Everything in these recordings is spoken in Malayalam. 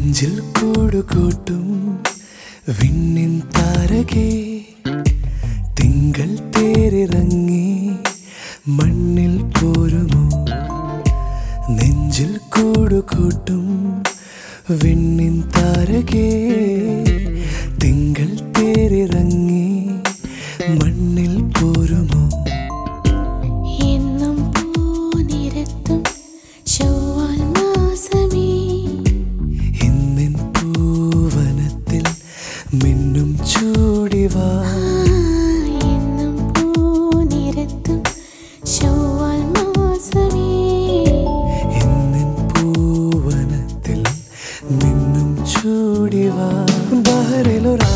നെഞ്ചിൽ കൂടുകൂട്ടും വിണ്ണിൻ താരകേ തിങ്കൾ തേരിറങ്ങി മണ്ണിൽ പോരുമോ നെഞ്ചിൽ കൂടുകൂട്ടും വിണ്ണിൻ താരകേ തിങ്കൾ തേരിറങ്ങി മണ്ണിൽ പോരുമോ എന്നും പൂനിരത്തും ചൊവ്വാൽ മാസമേ ഇന്നിൻ പൂവനത്തിൽ മിന്നും ചൂടിവാ എന്നും പൂനിരത്തും ചൊവ്വാൽ മാസമേ ഇന്നിൻ പൂവനത്തിൽ മിന്നും ചൂടിവാ ബഹറിലൊരാ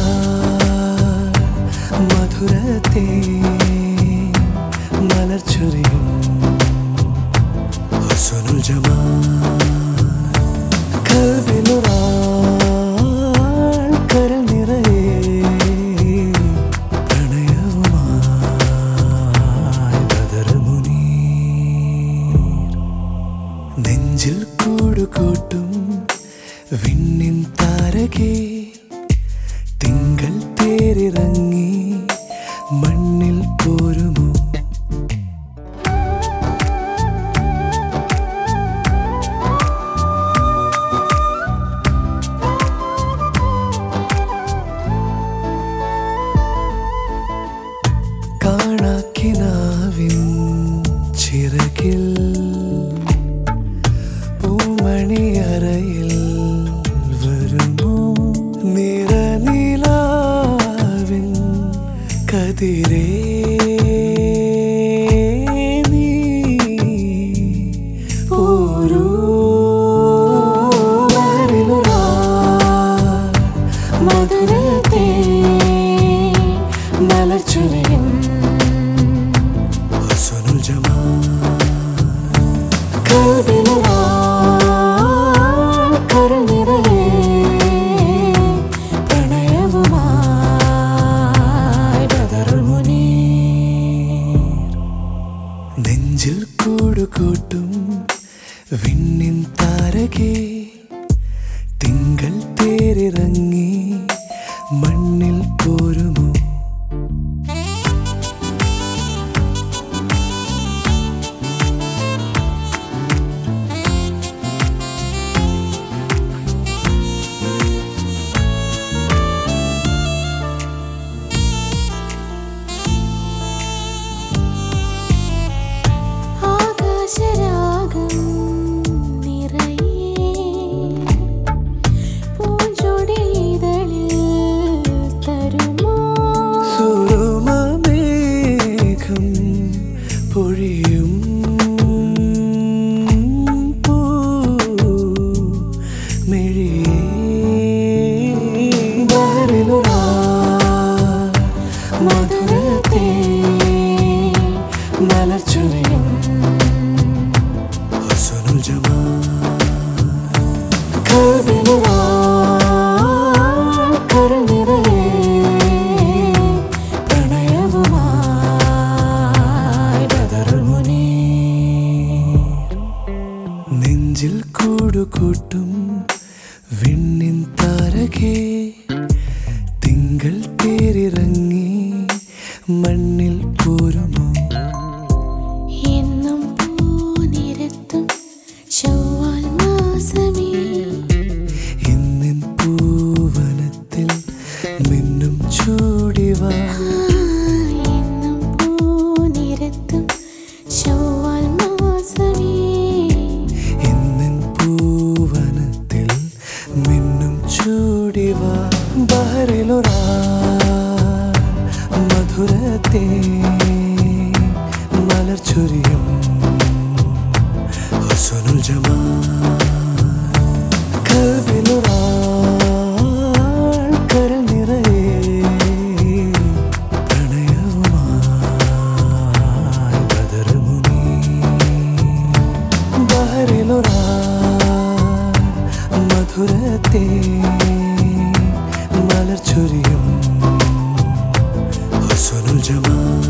മധുരത്തെ മലർച്ചൊരിയും ഹുസ്നുൽ ജമാൽ കൽവിലൊരാൾ കരൾ നിറയെ പ്രണയവുമായി ബദർ മുനീർ നെഞ്ചിൽ കൂടുകൂട്ടും വിണ്ണിൻ താരകേ തിങ്കൾ തേരിറങ്ങി മണ്ണിൽ പോരുമോ കാണാക്കിനാവിൻ ചിറകിൽ പൂമണിയറയിൽ വരുമോ നിറനിലാവിൻ കതിരേ നീ ഓരോ മധുരത്തെ മലർച്ചുരയും ഹുസ്നുൽ ജമാൽ കൽവിലൊരാൾ കരൾ നിറയെ പ്രണയവുമായി ബദറുൽ മുനീർ നെഞ്ചിൽ കൂടുകൂട്ടും വിണ്ണിൻ താരകേ തിങ്കൾ തേരിറങ്ങി മണ്ണിൽ പോരുമോ ആകാശരാഗം നിറയെ പൂഞ്ചൊടിയിതളിൽ തരുമോ സുറുമമേഘം പൊഴിയും പൂ മിഴിയേ ബഹറിലൊരാ മധുരത്തെ മലർച്ചുരയും ഹുസ്നുൽ ജമാൽ കൽവിലൊരാൾ കരൾ നിറയെ പ്രണയവുമായി ബദറുൽ മുനീർ നെഞ്ചിൽ കൂടുകൂട്ടും വിണ്ണിൻ താരകേ തിങ്കൾ തേരിറങ്ങി മണ്ണിൽ പോരുമോ എന്നും പൂനിരത്തും ചൊവ്വാൽ മാസമേ ഇന്നിൻ പൂവനത്തിൽ മിന്നും ചൂടിവാ എന്നും പൂനിരത്തും ചൊവ്വാൽ മാസമേ ഇന്നിൻ പൂവനത്തിൽ മിന്നും ചൂടിവാ ബഹറിലൊരാ മധുരത്തെ മലർച്ചൊരിയും ഹുസ്നുൽ ജമാൽ കൽവിലൊരാൾ കരൾ നിറയെ പ്രണയവുമായി ബദർ മുനീർ ബഹറിലൊരാ മധുരത്തെ മലർച്ചൊരിയും ഹുസ്നുൽ ജമാൽ